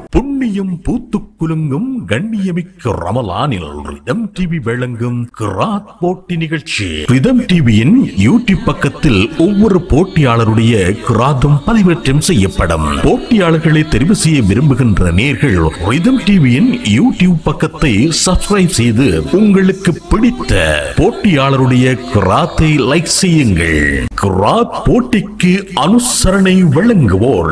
புண்ணியம் பூத்துக் குலுங்கும் கண்ணியமிக்க ரமலானில் ரிதம் டிவி வழங்கும் கிராத் போட்டி நிகழ்ச்சி ரிதம் டிவியின் யூடியூப் பக்கத்தில் ஒவ்வொரு போட்டியாளருடைய கிராத்தும் பதிவேற்றம் செய்யப்படும் போட்டியாளர்களை தெரிவு செய்ய விரும்புகின்ற நேர்கள் ரிதம் டிவியின் யூடியூப் பக்கத்தை சப்ஸ்கிரைப் செய்து உங்களுக்கு பிடித்த போட்டியாளருடைய கிராத்தை லைக் செய்யுங்கள் கிராத் போட்டிக்கு அனுசரணை வழங்குவோர்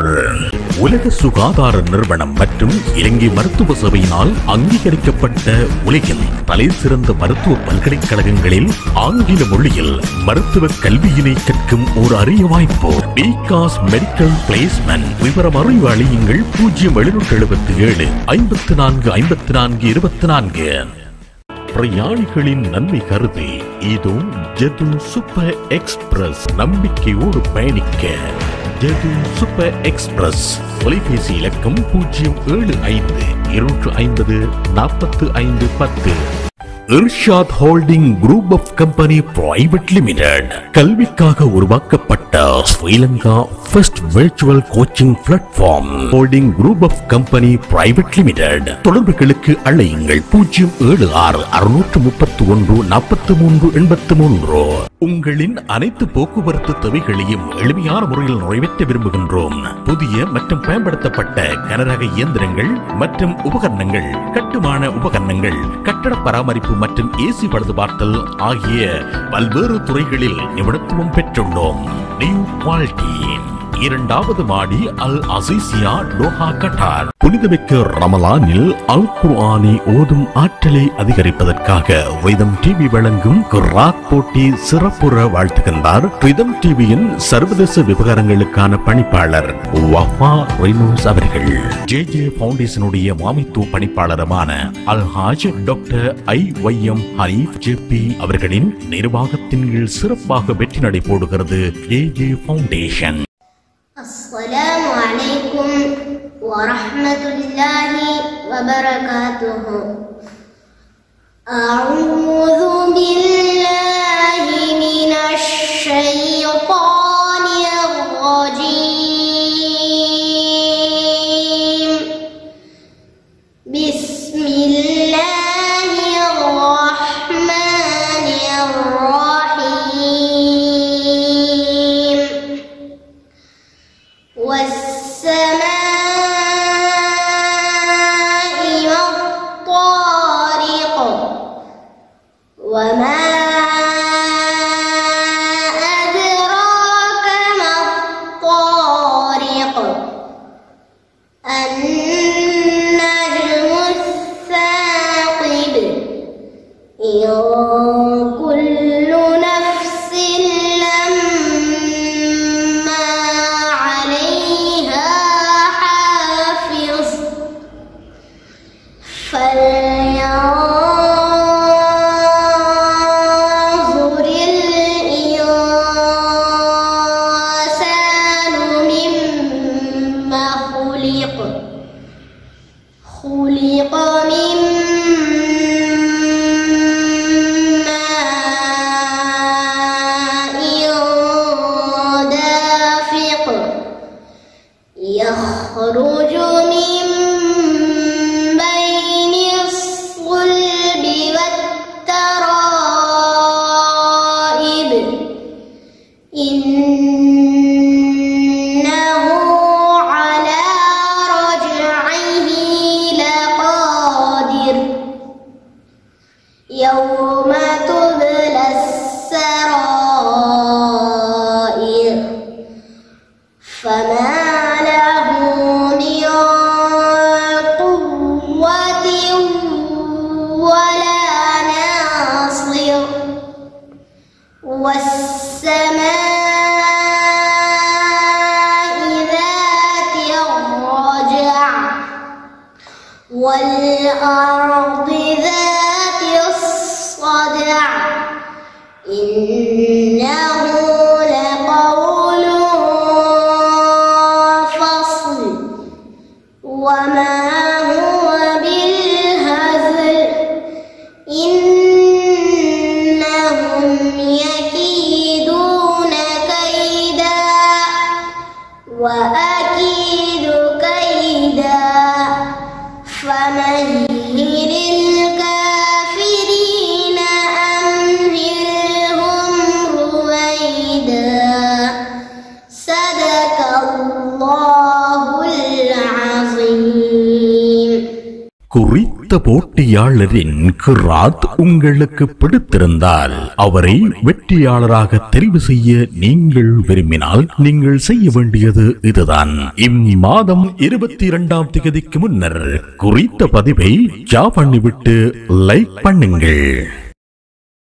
உலக சுகாதார நிறுவனம் மற்றும் இலங்கை மருத்துவ சபையினால் அங்கீகரிக்கப்பட்ட உலகின் தலை சிறந்த மருத்துவ பல்கலைக்கழகங்களில் ஆங்கில மொழியில் மருத்துவ கல்வியினை கற்கும் ஒரு அரிய வாய்ப்பு பிகாஸ் மெடிக்கல் பிளேஸ்மெண்ட் விவரம் அறிவு அழியுங்கள் பூஜ்ஜியம் எழுநூற்றி எழுபத்தி ஏழு ஐம்பத்தி நான்கு ஐம்பத்தி நான்கு இருபத்தி நான்கு பிரயாணிகளின் நன்மை கருதி இதோ ஜெது சூப்பர் எக்ஸ்பிரஸ் நம்பிக்கையோடு பயணிக்க ஜெது சூப்பர் எக்ஸ்பிரஸ் தொலைபேசி இலக்கம் பூஜ்ஜியம் ஏழு ஐந்து இருநூற்று ஐம்பது நாற்பத்து ஐந்து பத்து Irshad holding group of company private limited கல்விக்காக உருவாக்கப்பட்ட Sri Lanka first virtual coaching platform holding group of company private limited தொடர்புகளுக்கு அழையுங்கள் பூஜ்ஜியம் ஏழு ஆறு அறுநூற்று முப்பத்தி ஒன்று நாற்பத்தி மூன்று எண்பத்தி மூன்று உங்களின் அனைத்து போக்குவரத்து தேவைகளையும் எளிமையான முறையில் நிறைவேற்ற விரும்புகின்றோம் புதிய மற்றும் பயன்படுத்தப்பட்ட கனரக இயந்திரங்கள் மற்றும் உபகரணங்கள் கட்டுமான உபகரணங்கள் கட்டட பராமரிப்பு மற்றும் ஏசி பழுது பார்த்தல் ஆகிய பல்வேறு துறைகளில் நிபுணத்துவம் பெற்றுள்ளோம் நியூ குவாலிட்டி இரண்டாவது மாடி அல் அசிசியா டோஹா கட்டார் புனிதமிக்க ரமலானில் அல் குர்ஆனை ஓதும் ஆற்றலை அதிகரிப்பதற்காக ரிதம் டிவி வழங்கும் குர்ஆத் போட்டி சிறப்புற வாழ்த்துகின்றார் ரிதம் டிவியின் சர்வதேச விவகாரங்களுக்கான பணிப்பாளர் வஃபா ரெய்னோஸ் அவர்கள் ஜே ஜே பவுண்டேஷனுடைய மாமித்துவ பணிப்பாளருமான அல்ஹாஜ் doctor I Y M Haneef JP அவர்களின் நிர்வாகத்தின் கீழ் சிறப்பாக வெற்றி நடை போடுகிறது ஜே ஜே பவுண்டேஷன் السلام عليكم ورحمة الله وبركاته أعوذ بالله من الشيطان الرجيم بسم الله الرحمن الرحيم والسماء والطارق وما أدراك ما الطارق النجم الثاقب إن كل نفس لما عليها حافظ فلينظر الإنسان مما خلق خلق من ماء دافق يخرج من بين الصلب والترائب إنه على رجعه لقادر يوم تبلى السرائر فما له من قوة ولا ناصر والسماء ذات الرجع والأرض ذات الصدع إنه لقول فصل وما هو بالهزل إنهم يكيدون كيدا وأكيد كيدا குறித்த போட்டியாளரின் கிராத் உங்களுக்கு பிடித்திருந்தால் அவரை வெற்றியாளராக தெரிவு செய்ய நீங்கள் விரும்பினால் நீங்கள் செய்ய வேண்டியது இதுதான் இம்மாதம் இருபத்தி இரண்டாம் திகதிக்கு முன்னர் குறித்த பதிவை ஜா பண்ணிவிட்டு லைக் பண்ணுங்கள்